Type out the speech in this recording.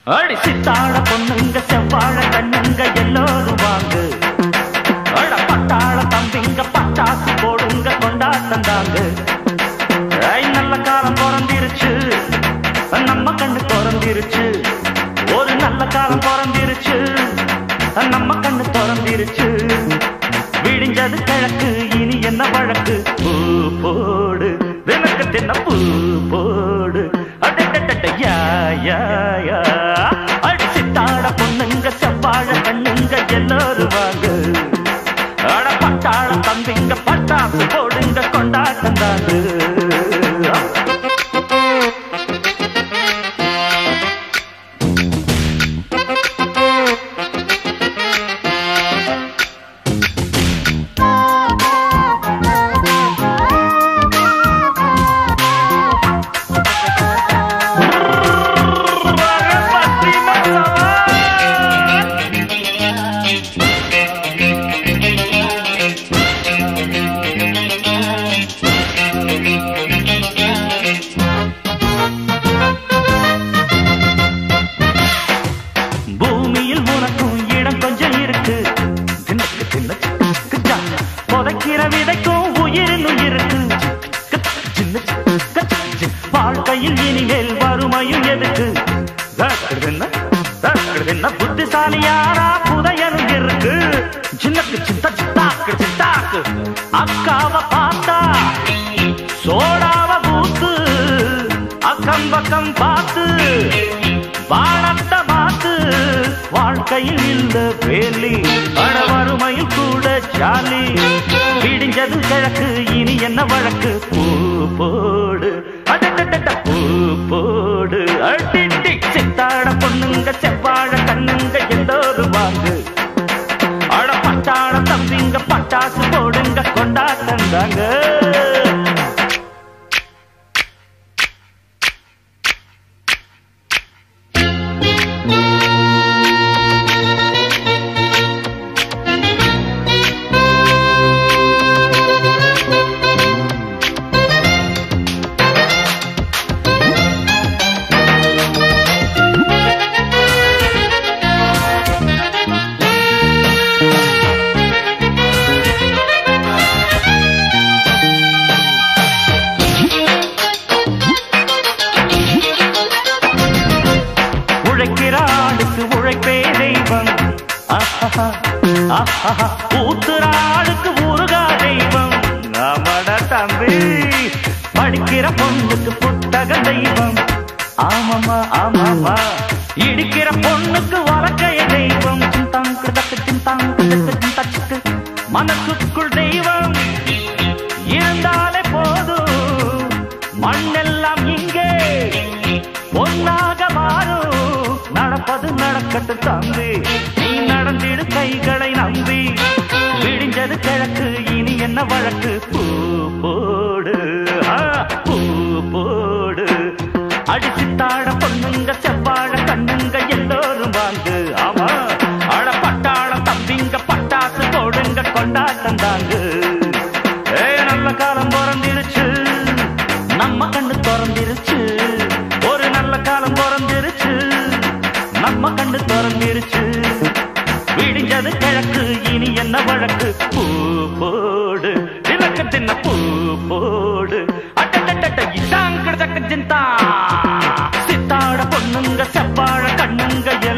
அடி சித்தாழ பொண்ணுங்க செவ்வாழ கண்ணுங்க எல்லோரும் வாங்கு அட பட்டாள தம்பிங்க பட்டாசு போடுங்க கொண்டாட்டம் தாங்க ஐ நல்ல காலம் பிறந்திருச்சு நம்ம கண்ணு திறந்திருச்சு ஒரு நல்ல காலம் பிறந்திருச்சு நம்ம கண்ணு திறந்திருச்சு விடிஞ்சது கிழக்கு இனி என்ன வழக்கு பூ போடு தினக்கு தின்ன பூ போடு அடடடட யா யா யா அடிச்சு தாட பொண்ணுங்க செவ்வாழ கண்ணுங்க எல்லாரும் வாங்க அட பட்டாள தம்பிங்க பட்டாசு போடுங்க கொண்டாட்டம் தாங்க பத்தி மசவா பூமியில் உனக்கும் இடம் கொஞ்சம் இருக்கு தினக்கு தினக்கு ஜா. புதைக்கிற விதைக்கும் உயிரினும் இருக்கு சின்ன வாழ்க்கையில் இனிமேல் வறுமையும் எதுக்கு தாக்குறதுன்னா, தாக்குறதுன்னா புத்திசாலியாரா புதையலும் இருக்கு சின்னக்கு சித்த சித்தாக்கு சித்தாக்கு அக்காவை பார்த்தா சோடாவ பூத்து அக்கம் பக்கம் பார்த்து வானத்தை பார்த்து வாழ்க்கையில் இல்ல வேலி அட வறுமையில் கூட ஜாலி விடிஞ்சது கிழக்கு இனி என்ன வழக்கு பூ போடு அடடடட பூ போடு அடிட்டி சித்தாட பொண்ணுங்க செவ்வாழ கண்ணுங்க எல்லோரும் வாங்கு அட பட்டாள தம்பிங்க பட்டாசு போடுங்க கொண்டாட்டம் தாங்க உழைக்கிற ஆளுக்கு உழைப்பே தெய்வம் ஆஹா, ஆஹா, ஊத்துற ஆளுக்கு ஊருகா தெய்வம் நாமட தம்பி படிக்கிற பொண்ணுக்கு புத்தக தெய்வம் ஆமாமா ஆமாமா இடிக்கிற பொண்ணுக்கு வழக்கைய தெய்வம் சிந்தாங்கு தக்கு சிந்தாங்கு தக்கு சிந்தச்சுக்கு மனசுக்குள் தெய்வம் இருந்தாலே போதும் மண்ணெல்லாம் இங்கே பொன்னாக மாறும் நடப்பது நடக்கட்டும் தம்பி நீ நடந்திடு கைகளை நம்பி விடிஞ்சது கிழக்கு இனி என்ன வழக்கு பூ போடு ஆ, பூ போடு அடிச்சு தாழ பொண்ணுங்க செவ்வாழ கண்ணுங்க எல்லோரும் வாங்கு ஆமா அட பட்டாள தம்பிங்க பட்டாசு போடுங்க கொண்டாட்டம் தாங்க ஏ நல்ல காலம் பிறந்திருச்சு நம்ம கண்ணு திறந்திருச்சு ஒரு நல்ல காலம் பிறந்திருச்சு நம்ம கண்ணு திறந்திருச்சு விடிஞ்சது கிழக்கு இனி என்ன வழக்கு பூ போடு இலக்கு தின்ன பூ போடு அட்டட்டட்ட இதாங்கிட தக்க சிந்தா சித்தாட பொண்ணுங்க செவ்வாழ கண்ணுங்க